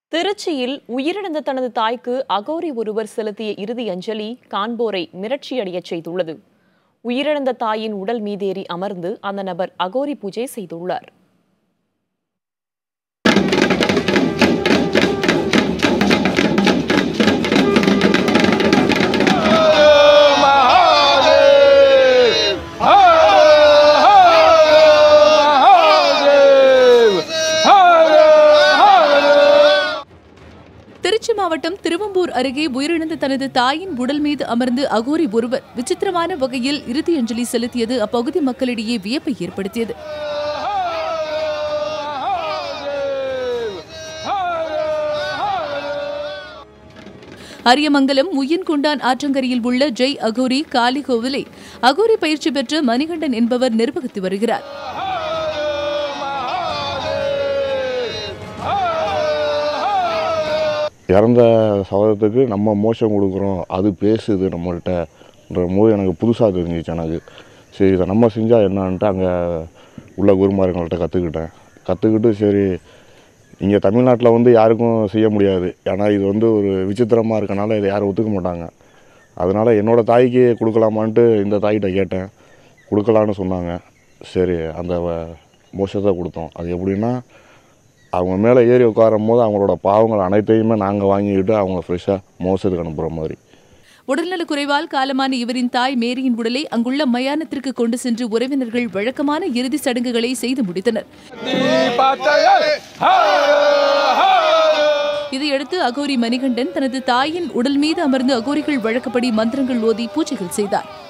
திருச்சியில் உயிரிழந்த தனது தாய்க்கு அகோரி ஒருவர் செலுத்திய இறுதி அஞ்சலி காண்போரை மிரட்சியடையச் செய்துள்ளது உயிரிழந்த தாயின் உடல் மீதேறி அமர்ந்து அந்த நபர் அகோரி பூஜை செய்துள்ளார் திருச்சி மாவட்டம் திருவம்பூர் அருகே உயிரிழந்த தனது தாயின் உடல் மீது அமர்ந்து அகோரி ஒருவர் விசித்திரமான வகையில் இறுதி அஞ்சலி செலுத்தியது அப்பகுதி மக்களிடையே வியப்பை ஏற்படுத்தியது அரியமங்கலம் உய்யன்கொண்டான் ஆற்றங்கரையில் உள்ள ஜெய் அகோரி காளி கோவிலை அகோரி பயிற்சி பெற்ற மணிகண்டன் என்பவர் நிர்வகித்து வருகிறார் இறந்த சவதத்துக்கு நம்ம மோஷம் கொடுக்குறோம் அது பேசுது நம்மள்கிட்டன்ற போது எனக்கு புதுசாக தெரிஞ்சிச்சு எனக்கு சரி இதை நம்ம செஞ்சால் என்னன்ட்டு அங்கே உள்ள குருமார்கள்ட்ட கற்றுக்கிட்டேன் கற்றுக்கிட்டு சரி இங்கே தமிழ்நாட்டில் வந்து யாருக்கும் செய்ய முடியாது ஏன்னா இது வந்து ஒரு விசித்திரமாக இருக்கனால இதை யாரும் ஒத்துக்க மாட்டாங்க அதனால் என்னோடய தாய்க்கு கொடுக்கலாமான்ட்டு இந்த தாய்கிட்ட கேட்டேன் கொடுக்கலான்னு சொன்னாங்க சரி அந்த வ- மோஷத்தை கொடுத்தோம் அது எப்படின்னா அவங்க மேலே ஏறி உட்காரும் போது அவங்களோட பாவங்கள் அனைத்தையுமே நாங்கள் வாங்கிக்கிட்டு அவங்க ஃப்ரெஷ்ஷாக மோசத்துக்கு அனுப்புகிற மாதிரி உடல்நலக் குறைவால் காலமான இவரின் தாய் மேரியின் உடலை அங்குள்ள மயானத்திற்கு கொண்டு சென்று உறவினர்கள் வழக்கமான இறுதி சடங்குகளை செய்து முடித்தனர் இதையடுத்து அகோரி மணிகண்டன் தனது தாயின் உடல் மீது அமர்ந்து அகோரிகள் வழக்கப்படி மந்திரங்கள் ஓதி பூஜைகள் செய்தார்